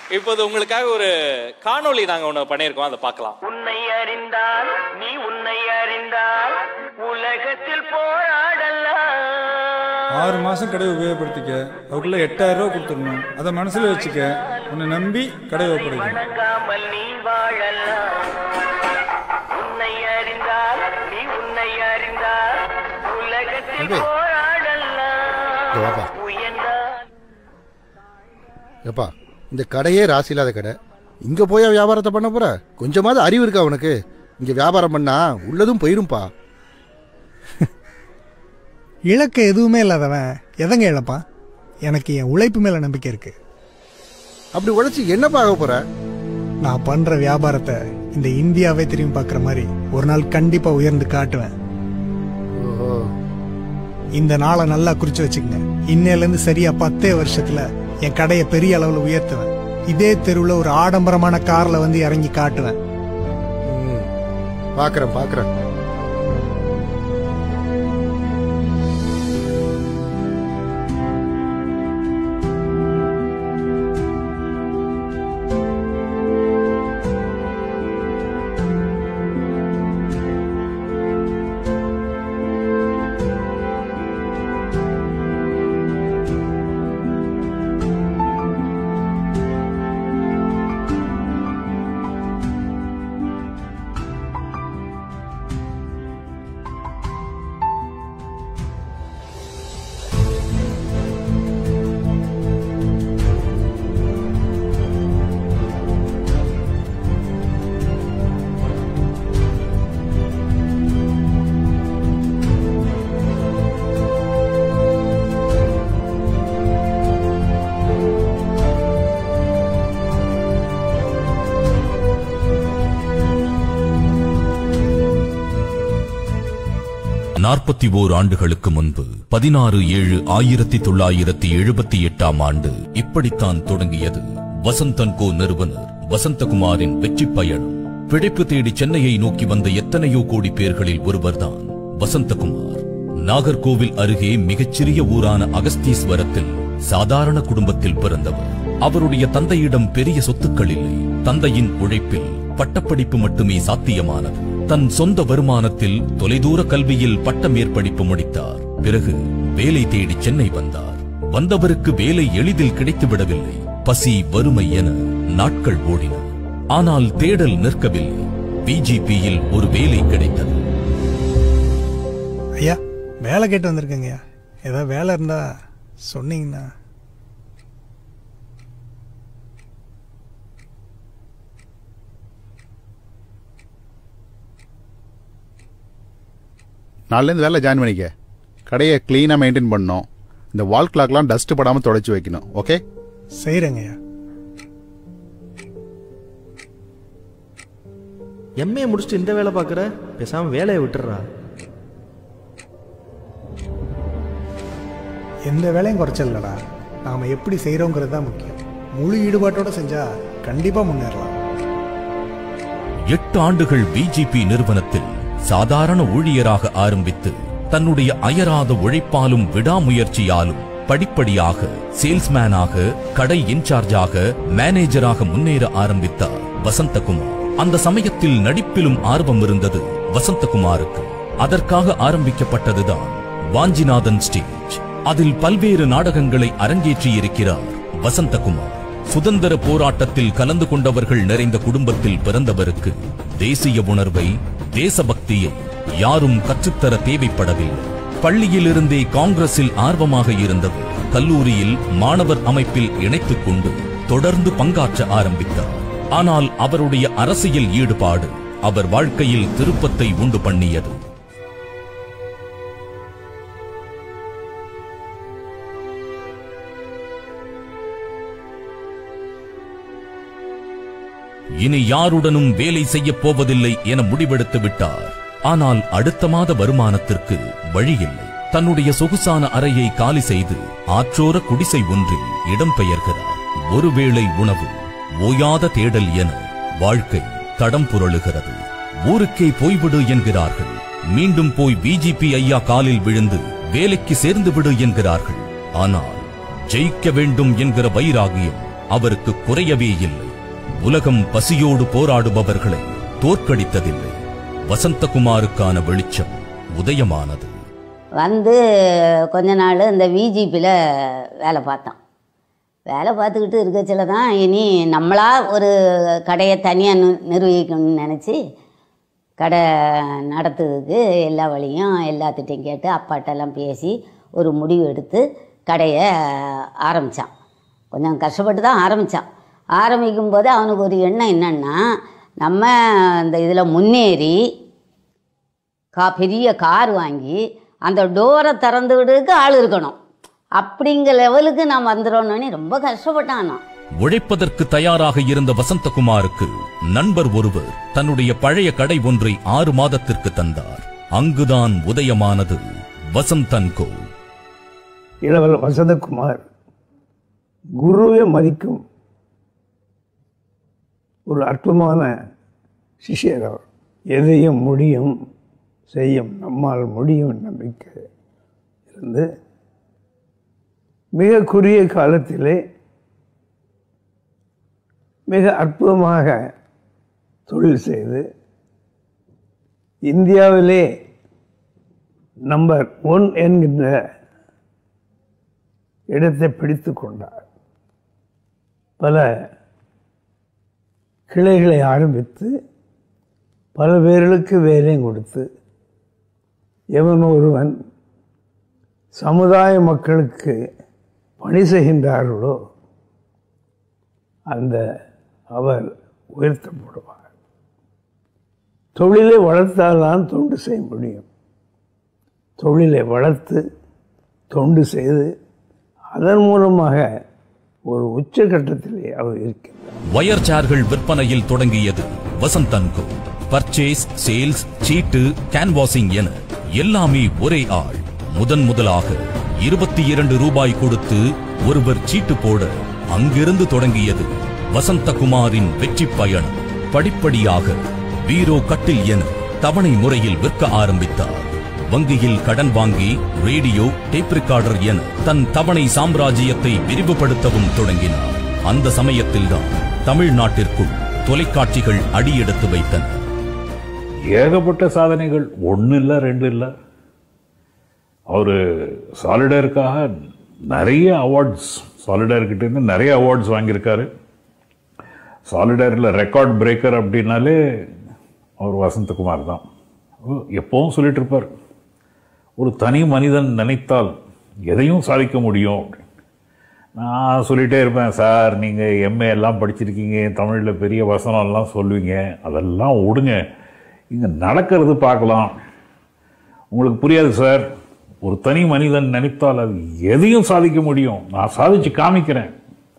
இப்போது உங்களுக்காக ஒரு காணொளி நாங்க ஒண்ணு பண்ணியிருக்கோம் அதை பார்க்கலாம் உன்னை அறிந்தால் நீ உன்னை அறிந்தால் உலகத்தில் போராடலாம் ஆறு மாசம் கடை உபயோகப்படுத்திக்க அதுக்குள்ள எட்டாயிரம் ரூபா கொடுத்துடணும் அதை மனசுல வச்சுக்க உன்னை நம்பி கடை ஒப்படைக்கணும் வணங்காமல் நீ வாழலாம் உன்னை அறிந்தால் நீ உன்னை அறிந்தால் உலகத்தில் தம்பி. இங்க போராடலாம் வாப்பா. உயர்ந்தால் ஏப்பா இந்த கடையே ராசி இல்லாத கடை இங்க போய் வியாபாரத்தை பண்ண போற கொஞ்சமாவது அறிவு இருக்கா உனக்கு இங்க வியாபாரம் பண்ணா உள்ளதும் போயிரும்பா இலக்கு எதுவுமே இல்லாதவன் எதங்க இழப்பான் எனக்கு என் உழைப்பு மேல நம்பிக்கை இருக்கு அப்படி உழைச்சி என்னப்பா ஆக போற நான் பண்ற வியாபாரத்தை இந்த இந்தியாவே திரும்பி பார்க்குற மாதிரி ஒரு நாள் கண்டிப்பா உயர்ந்து காட்டுவேன் ஓஹோ இந்த நாளை நல்லா குறிச்சு வச்சுக்கங்க இன்னையில இருந்து சரியா பத்தே வருஷத்துல என் கடையை பெரிய அளவுல உயர்த்துவேன் இதே தெருவுல ஒரு ஆடம்பரமான கார்ல வந்து இறங்கி காட்டுவேன் ம். பாக்குறேன் பாக்குறேன் நாற்பத்தி ஓர் ஆண்டுகளுக்கு முன்பு பதினாறு ஏழு ஆயிரத்தி தொள்ளாயிரத்தி எழுபத்தி எட்டாம் ஆண்டு இப்படித்தான் தொடங்கியது வசந்தன் கோ நிறுவனர் வசந்தகுமாரின் வெற்றி பயணம் பிழைப்பு தேடி சென்னையை நோக்கி வந்த எத்தனையோ கோடி பேர்களில் ஒருவர்தான் வசந்தகுமார் நாகர்கோவில் அருகே மிகச்சிறிய ஊரான அகஸ்தீஸ்வரத்தில் சாதாரண குடும்பத்தில் பிறந்தவர் அவருடைய தந்தையிடம் பெரிய சொத்துக்கள் இல்லை தந்தையின் உழைப்பில் பட்டப்படிப்பு மட்டுமே சாத்தியமானது தன் சொந்த வருமானத்தில் தொலைதூர கல்வியில் பட்ட மேற்படிப்பு முடித்தார் பிறகு வேலை தேடி சென்னை வந்தார் வந்தவருக்கு வேலை எளிதில் கிடைத்துவிடவில்லை பசி வறுமை என நாட்கள் ஓடின ஆனால் தேடல் நிற்கவில்லை பிஜிபியில் ஒரு வேலை கிடைத்தது ஐயா வேலை கேட்டு வந்திருக்கேங்கய்யா ஏதாவது வேலை இருந்தா சொன்னீங்கன்னா நாலுலேருந்து வேலை ஜாயின் பண்ணிக்க கடையை க்ளீனாக மெயின்டைன் பண்ணணும் இந்த வால் கிளாக்லாம் டஸ்ட் படாமல் தொடச்சி வைக்கணும் ஓகே செய்கிறேங்கய்யா எம்ஏ முடிச்சுட்டு இந்த வேலை பார்க்குற பேசாமல் வேலையை விட்டுறா எந்த வேலையும் குறைச்சல் இல்லடா நாம எப்படி செய்கிறோங்கிறது தான் முக்கியம் முழு ஈடுபாட்டோட செஞ்சா கண்டிப்பா முன்னேறலாம் எட்டு ஆண்டுகள் பிஜிபி நிறுவனத்தில் சாதாரண ஊழியராக ஆரம்பித்து தன்னுடைய அயராத உழைப்பாலும் விடாமுயற்சியாலும் படிப்படியாக சேல்ஸ்மேனாக கடை இன்சார்ஜாக மேனேஜராக முன்னேற ஆரம்பித்தார் வசந்தகுமார் அந்த சமயத்தில் நடிப்பிலும் ஆர்வம் இருந்தது வசந்தகுமாருக்கு அதற்காக ஆரம்பிக்கப்பட்டதுதான் வாஞ்சிநாதன் ஸ்டேஜ் அதில் பல்வேறு நாடகங்களை அரங்கேற்றியிருக்கிறார் வசந்தகுமார் சுதந்திர போராட்டத்தில் கலந்து கொண்டவர்கள் நிறைந்த குடும்பத்தில் பிறந்தவருக்கு தேசிய உணர்வை தேசபக்தியை யாரும் கற்றுத்தர தேவைப்படவில்லை பள்ளியிலிருந்தே காங்கிரஸில் ஆர்வமாக இருந்தவர் கல்லூரியில் மாணவர் அமைப்பில் இணைத்துக் கொண்டு தொடர்ந்து பங்காற்ற ஆரம்பித்தார் ஆனால் அவருடைய அரசியல் ஈடுபாடு அவர் வாழ்க்கையில் திருப்பத்தை உண்டு பண்ணியது இனி யாருடனும் வேலை செய்யப் போவதில்லை என முடிவெடுத்து விட்டார் ஆனால் அடுத்த மாத வருமானத்திற்கு வழியில்லை தன்னுடைய சொகுசான அறையை காலி செய்து ஆற்றோர குடிசை ஒன்றில் இடம்பெயர்கிறார் ஒருவேளை உணவு ஓயாத தேடல் என வாழ்க்கை தடம் புரளுகிறது ஊருக்கே போய்விடு என்கிறார்கள் மீண்டும் போய் பிஜிபி ஐயா காலில் விழுந்து வேலைக்கு சேர்ந்து விடு என்கிறார்கள் ஆனால் ஜெயிக்க வேண்டும் என்கிற வைராகியம் அவருக்கு குறையவே இல்லை உலகம் பசியோடு போராடுபவர்களை தோற்கடித்ததில்லை வசந்தகுமாருக்கான வெளிச்சம் உதயமானது வந்து கொஞ்ச நாள் இந்த விஜிபியில் வேலை பார்த்தோம் வேலை பார்த்துக்கிட்டு இருக்கச்சில தான் இனி நம்மளா ஒரு கடையை தனியாக நி நிர்வகிக்கணும்னு நினச்சி கடை நடத்துறதுக்கு எல்லா வழியும் எல்லாத்திட்டையும் கேட்டு அப்பாட்டெல்லாம் பேசி ஒரு முடிவு எடுத்து கடையை ஆரம்பித்தான் கொஞ்சம் கஷ்டப்பட்டு தான் ஆரம்பித்தான் ஆரம்பிக்கும் போது அவனுக்கு ஒரு எண்ணம் என்னன்னா நம்ம இந்த இதில் முன்னேறி கா பெரிய கார் வாங்கி அந்த டோரை திறந்து விடுறதுக்கு ஆள் இருக்கணும் அப்படிங்கிற லெவலுக்கு நான் வந்துடணும்னு ரொம்ப கஷ்டப்பட்டான் நான் உழைப்பதற்கு தயாராக இருந்த வசந்தகுமாருக்கு நண்பர் ஒருவர் தன்னுடைய பழைய கடை ஒன்றை ஆறு மாதத்திற்கு தந்தார் அங்குதான் உதயமானது வசந்தன்கோ இளவல் வசந்தகுமார் குருவை மதிக்கும் ஒரு அற்புதமான சிஷ்யர் அவர் எதையும் முடியும் செய்யும் நம்மால் முடியும் நம்பிக்கை இருந்து மிக குறுகிய காலத்திலே மிக அற்புதமாக தொழில் செய்து இந்தியாவிலே நம்பர் ஒன் என்கின்ற இடத்தை பிடித்து கொண்டார் பல கிளைகளை ஆரம்பித்து பல பேர்களுக்கு வேலையும் கொடுத்து எவன் ஒருவன் சமுதாய மக்களுக்கு பணி செய்கின்றார்களோ அந்த அவர் உயர்த்தப்படுவார் தொழிலை வளர்த்தால்தான் தொண்டு செய்ய முடியும் தொழிலை வளர்த்து தொண்டு செய்து அதன் மூலமாக ஒரு உச்சகட்டத்திலே அவர் இருக்கிறார் வயர் சேர்கள் விற்பனையில் தொடங்கியது வசந்தன்கோ பர்ச்சேஸ் சேல்ஸ் சீட்டு கேன்வாசிங் என எல்லாமே ஒரே ஆள் முதன் முதலாக இருபத்தி இரண்டு ரூபாய் கொடுத்து ஒருவர் சீட்டு போட அங்கிருந்து தொடங்கியது வசந்தகுமாரின் வெற்றி பயணம் படிப்படியாக பீரோ கட்டில் என தவணை முறையில் விற்க ஆரம்பித்தார் வங்கியில் கடன் வாங்கி ரேடியோ டேப் ரெக்கார்டர் என தன் தவணை சாம்ராஜ்யத்தை விரிவுபடுத்தவும் தொடங்கினார் அந்த சமயத்தில்தான் தமிழ்நாட்டிற்குள் தொலைக்காட்சிகள் அடியெடுத்து வைத்தன ஏகப்பட்ட சாதனைகள் ஒன்று இல்லை ரெண்டு இல்லை அவர் சாலிடருக்காக நிறைய அவார்ட்ஸ் சாலிடர்கிட்டேருந்து நிறைய அவார்ட்ஸ் வாங்கியிருக்காரு சாலிடரில் ரெக்கார்ட் பிரேக்கர் அப்படின்னாலே அவர் வசந்தகுமார் தான் எப்பவும் சொல்லிட்டு இருப்பார் ஒரு தனி மனிதன் நினைத்தால் எதையும் சாதிக்க முடியும் அப்படின்னு நான் சொல்லிகிட்டே இருப்பேன் சார் நீங்கள் எம்ஏ எல்லாம் படிச்சிருக்கீங்க தமிழில் பெரிய வசனம்லாம் சொல்லுவீங்க அதெல்லாம் விடுங்க இங்கே நடக்கிறது பார்க்கலாம் உங்களுக்கு புரியாது சார் ஒரு தனி மனிதன் நினைத்தால் அது எதையும் சாதிக்க முடியும் நான் சாதிச்சு காமிக்கிறேன்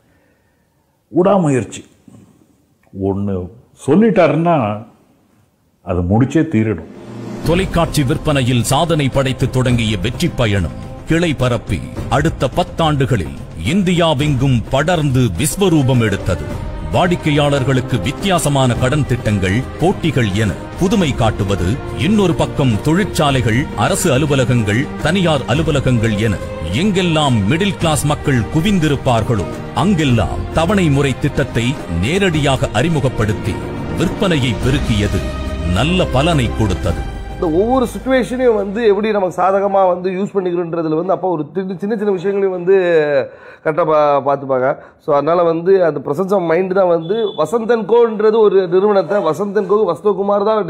உடாமுயற்சி ஒன்று சொல்லிட்டாருன்னா அது முடிச்சே தீரிடும் தொலைக்காட்சி விற்பனையில் சாதனை படைத்து தொடங்கிய வெற்றி பயணம் கிளை பரப்பி அடுத்த பத்தாண்டுகளில் இந்தியாவெங்கும் படர்ந்து விஸ்வரூபம் எடுத்தது வாடிக்கையாளர்களுக்கு வித்தியாசமான கடன் திட்டங்கள் போட்டிகள் என புதுமை காட்டுவது இன்னொரு பக்கம் தொழிற்சாலைகள் அரசு அலுவலகங்கள் தனியார் அலுவலகங்கள் என எங்கெல்லாம் மிடில் கிளாஸ் மக்கள் குவிந்திருப்பார்களோ அங்கெல்லாம் தவணை முறை திட்டத்தை நேரடியாக அறிமுகப்படுத்தி விற்பனையை பெருக்கியது நல்ல பலனை கொடுத்தது இந்த ஒவ்வொரு சுச்சுவேஷனையும் வந்து எப்படி நமக்கு சாதகமாக வந்து யூஸ் பண்ணிக்கிறன்றதுல வந்து அப்போ ஒரு சின்ன சின்ன சின்ன விஷயங்களையும் வந்து கரெக்டாக பா பார்த்துப்பாங்க ஸோ அதனால் வந்து அந்த ப்ரெசன்ஸ் ஆஃப் மைண்டு தான் வந்து வசந்தன் கோன்றது ஒரு நிறுவனத்தை வசந்தன் கோ வசந்தகுமார் தான்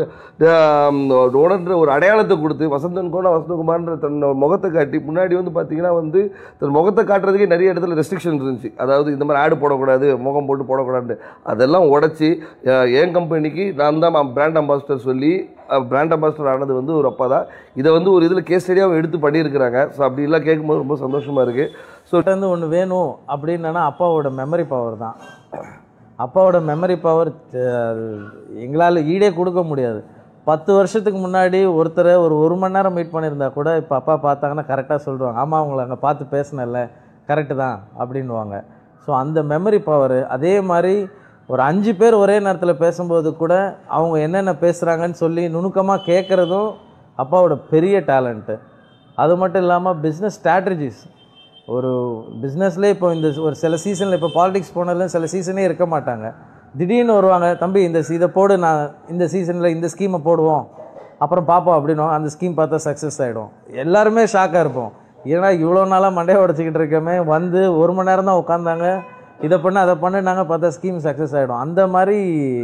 ஓனன்ற ஒரு அடையாளத்தை கொடுத்து வசந்தன் கோனா வசந்தகுமார்ன்ற தன் முகத்தை காட்டி முன்னாடி வந்து பார்த்தீங்கன்னா வந்து தன் முகத்தை காட்டுறதுக்கே நிறைய இடத்துல ரெஸ்ட்ரிக்ஷன் இருந்துச்சு அதாவது இந்த மாதிரி ஆடு போடக்கூடாது முகம் போட்டு போடக்கூடாது அதெல்லாம் உடச்சி என் கம்பெனிக்கு நான் தான் பிராண்ட் அம்பாசிடர் சொல்லி பிராண்ட் அம்பாசிடர் ஆனது வந்து ஒரு அப்பா தான் இதை வந்து ஒரு இதில் கேஸ் ஸ்டடியாக எடுத்து பண்ணியிருக்கிறாங்க ஸோ அப்படிலாம் கேட்கும்போது ரொம்ப சந்தோஷமாக இருக்குது ஸோ வந்து ஒன்று வேணும் அப்படின்னா அப்பாவோட மெமரி பவர் தான் அப்பாவோட மெமரி பவர் எங்களால் ஈடே கொடுக்க முடியாது பத்து வருஷத்துக்கு முன்னாடி ஒருத்தரை ஒரு ஒரு மணி நேரம் மீட் பண்ணியிருந்தா கூட இப்போ அப்பா பார்த்தாங்கன்னா கரெக்டாக சொல்லிடுவாங்க ஆமாம் அவங்கள அங்கே பார்த்து பேசினல கரெக்டு தான் அப்படின்வாங்க ஸோ அந்த மெமரி பவர் அதே மாதிரி ஒரு அஞ்சு பேர் ஒரே நேரத்தில் பேசும்போது கூட அவங்க என்னென்ன பேசுகிறாங்கன்னு சொல்லி நுணுக்கமாக கேட்குறதும் அப்பாவோட பெரிய டேலண்ட்டு அது மட்டும் இல்லாமல் பிஸ்னஸ் ஸ்ட்ராட்டஜிஸ் ஒரு பிஸ்னஸ்லேயே இப்போ இந்த ஒரு சில சீசனில் இப்போ பாலிடிக்ஸ் போனதுல சில சீசனே இருக்க மாட்டாங்க திடீர்னு வருவாங்க தம்பி இந்த சி- இதை போடு நான் இந்த சீசனில் இந்த ஸ்கீமை போடுவோம் அப்புறம் பார்ப்போம் அப்படின்னும் அந்த ஸ்கீம் பார்த்தா சக்ஸஸ் ஆகிடும் எல்லாருமே ஷாக்காக இருப்போம் ஏன்னா இவ்வளோ நாளாக மண்டையை உடச்சிக்கிட்டு இருக்கமே வந்து ஒரு மணி நேரம் தான் உட்காந்தாங்க இதை பண்ண அதை பண்ணுனாங்க பார்த்தா ஸ்கீம் சக்ஸஸ் ஆகிடும் அந்த மாதிரி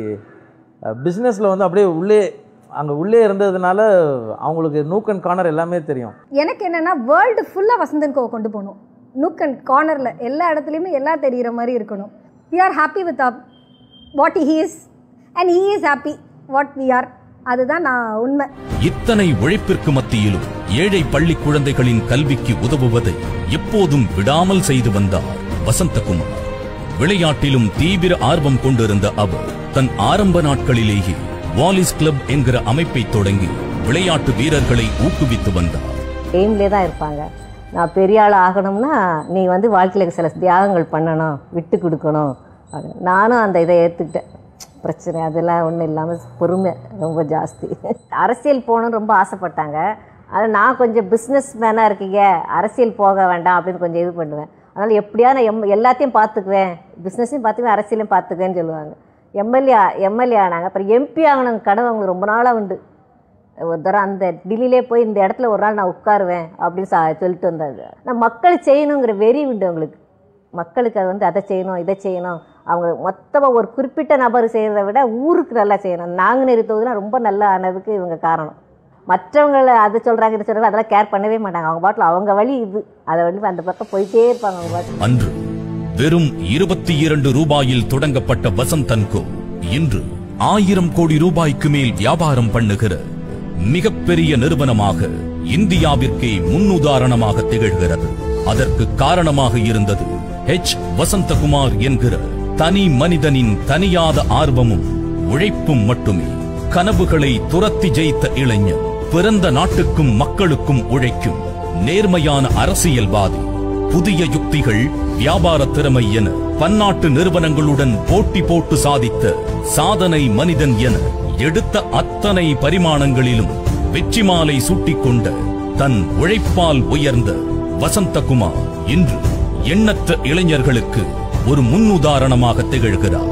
பிஸ்னஸில் வந்து அப்படியே உள்ளே அங்கே உள்ளே இருந்ததுனால அவங்களுக்கு நூக் அண்ட் கார்னர் எல்லாமே தெரியும் எனக்கு என்னன்னா வேர்ல்டு ஃபுல்லாக வசந்தன் கோவை கொண்டு போகணும் நுக் அண்ட் கார்னரில் எல்லா இடத்துலையுமே எல்லாம் தெரிகிற மாதிரி இருக்கணும் we are happy with up what he is and he is happy what we are அதுதான் நான் உண்மை இத்தனை உழைப்பிற்கு மத்தியிலும் ஏழை பள்ளி குழந்தைகளின் கல்விக்கு உதவுவதை எப்போதும் விடாமல் செய்து வந்தார் வசந்தகுமார் விளையாட்டிலும் தீவிர ஆர்வம் கொண்டிருந்த அவர் தன் ஆரம்ப நாட்களிலேயே வாலிஸ் கிளப் என்கிற அமைப்பை தொடங்கி விளையாட்டு வீரர்களை ஊக்குவித்து வந்தார் எய்ம்லே தான் இருப்பாங்க நான் பெரிய ஆள் ஆகணும்னா நீ வந்து வாழ்க்கையில் சில தியாகங்கள் பண்ணணும் விட்டு கொடுக்கணும் அப்படின்னு. நானும் அந்த இதை ஏற்றுக்கிட்டேன் பிரச்சனை அதெல்லாம் ஒன்றும் இல்லாமல் பொறுமை ரொம்ப ஜாஸ்தி அரசியல் போகணும்னு ரொம்ப ஆசைப்பட்டாங்க ஆனால் நான் கொஞ்சம் பிஸ்னஸ் மேனாக இருக்கீங்க அரசியல் போக வேண்டாம் அப்படின்னு கொஞ்சம் இது பண்ணுவேன் அதனால் எப்படியா நான் எம் எல்லாத்தையும் பார்த்துக்குவேன் பிஸ்னஸையும் பார்த்துக்குவேன் அரசியலையும் பார்த்துக்குவேன்னு சொல்லுவாங்க எம்எல்ஏ எம்எல்ஏ ஆனாங்க அப்புறம் எம்பி ஆகணும் கனவு அவங்களுக்கு ரொம்ப நாளாக உண்டு ஒரு தரம் அந்த டில்லியிலே போய் இந்த இடத்துல ஒரு நாள் நான் உட்காருவேன் அப்படின்னு சா சொல்லிட்டு வந்தாங்க நான் மக்கள் செய்யணுங்கிற வெறி உண்டு அவங்களுக்கு மக்களுக்கு அது வந்து அதை செய்யணும் இதை செய்யணும் அவங்க மொத்தமாக ஒரு குறிப்பிட்ட நபர் செய்கிறத விட ஊருக்கு நல்லா செய்யணும் நாங்குநேரி தொகுதிலாம் ரொம்ப நல்லா ஆனதுக்கு இவங்க காரணம் மற்றவங்களை அது சொல்கிறாங்க இது சொல்கிறாங்க அதெல்லாம் கேர் பண்ணவே மாட்டாங்க அவங்க பாட்டில் அவங்க வழி இது அதை வழி அந்த பக்கம் போயிட்டே இருப்பாங்க அவங்க பாட்டில் அன்று வெறும் இருபத்தி இரண்டு ரூபாயில் தொடங்கப்பட்ட வசந்தன்கோ இன்று ஆயிரம் கோடி ரூபாய்க்கு மேல் வியாபாரம் பண்ணுகிற மிகப்பெரிய நிறுவனமாக இந்தியாவிற்கே முன்னுதாரணமாக திகழ்கிறது அதற்கு காரணமாக இருந்தது ஹெச் வசந்தகுமார் என்கிற தனி மனிதனின் தனியாத ஆர்வமும் உழைப்பும் மட்டுமே கனவுகளை துரத்தி ஜெயித்த இளைஞர் பிறந்த நாட்டுக்கும் மக்களுக்கும் உழைக்கும் நேர்மையான அரசியல்வாதி புதிய யுக்திகள் வியாபார திறமை என பன்னாட்டு நிறுவனங்களுடன் போட்டி போட்டு சாதித்த சாதனை மனிதன் என எடுத்த அத்தனை பரிமாணங்களிலும் வெற்றி மாலை சூட்டிக்கொண்ட தன் உழைப்பால் உயர்ந்த வசந்தகுமார் இன்று எண்ணற்ற இளைஞர்களுக்கு ஒரு முன்னுதாரணமாக திகழ்கிறார்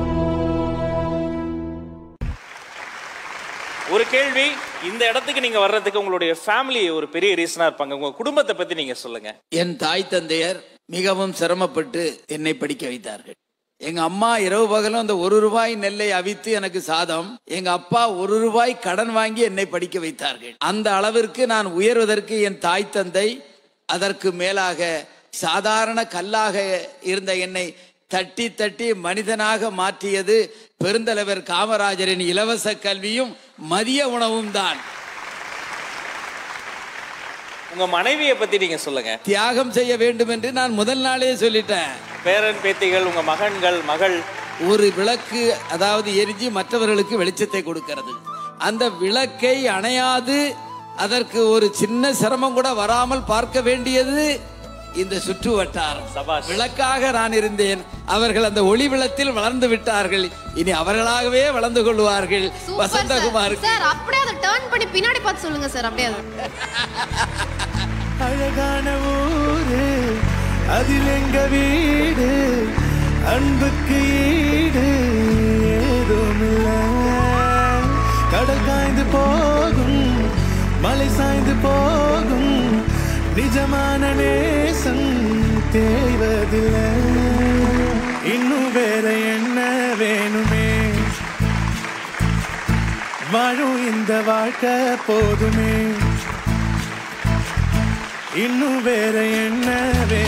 ஒரு கேள்வி இந்த இடத்துக்கு நீங்க வர்றதுக்கு உங்களுடைய ஃபேமிலி ஒரு பெரிய ரீசனா இருப்பாங்க உங்க குடும்பத்தை பத்தி நீங்க சொல்லுங்க என் தாய் தந்தையர் மிகவும் சிரமப்பட்டு என்னை படிக்க வைத்தார்கள் எங்க அம்மா இரவு பகலும் அந்த ஒரு ரூபாய் நெல்லை அவித்து எனக்கு சாதம் எங்க அப்பா ஒரு ரூபாய் கடன் வாங்கி என்னை படிக்க வைத்தார்கள் அந்த அளவிற்கு நான் உயர்வதற்கு என் தாய் தந்தை அதற்கு மேலாக சாதாரண கல்லாக இருந்த என்னை தட்டி தட்டி மனிதனாக மாற்றியது பெருந்தலைவர் காமராஜரின் இலவச கல்வியும் மதிய உணவும் தான் உங்க மனைவியை பத்தி நீங்க சொல்லுங்க தியாகம் செய்ய வேண்டும் என்று நான் முதல் நாளே சொல்லிட்டேன் பேரன் பேத்திகள் உங்க மகன்கள் மகள் ஒரு விளக்கு அதாவது எரிஞ்சு மற்றவர்களுக்கு வெளிச்சத்தை கொடுக்கிறது அந்த விளக்கை அணையாது அதற்கு ஒரு சின்ன சிரமம் கூட வராமல் பார்க்க வேண்டியது இந்த சுற்று வட்டாரம் விளக்காக நான் இருந்தேன் அவர்கள் அந்த ஒளி விளத்தில் வளர்ந்து விட்டார்கள் இனி அவர்களாகவே வளர்ந்து கொள்வார்கள் வசந்தகுமார் சார் அப்படியே அதை டர்ன் பண்ணி பின்னாடி பார்த்து சொல்லுங்க சார் அப்படியே அதை அழகான ஊரு அதில் எங்க வீடு அன்புக்கு ஈடு ஏதும் இல்ல கடல் காய்ந்து போகும் மலை சாய்ந்து போகும் நிஜமான நேசம் தேய்வதில்லை இன்னும் வேற என்ன வேணுமே வாழும் இந்த வாழ்க்கை போதுமே இன்னும் வேற என்ன வே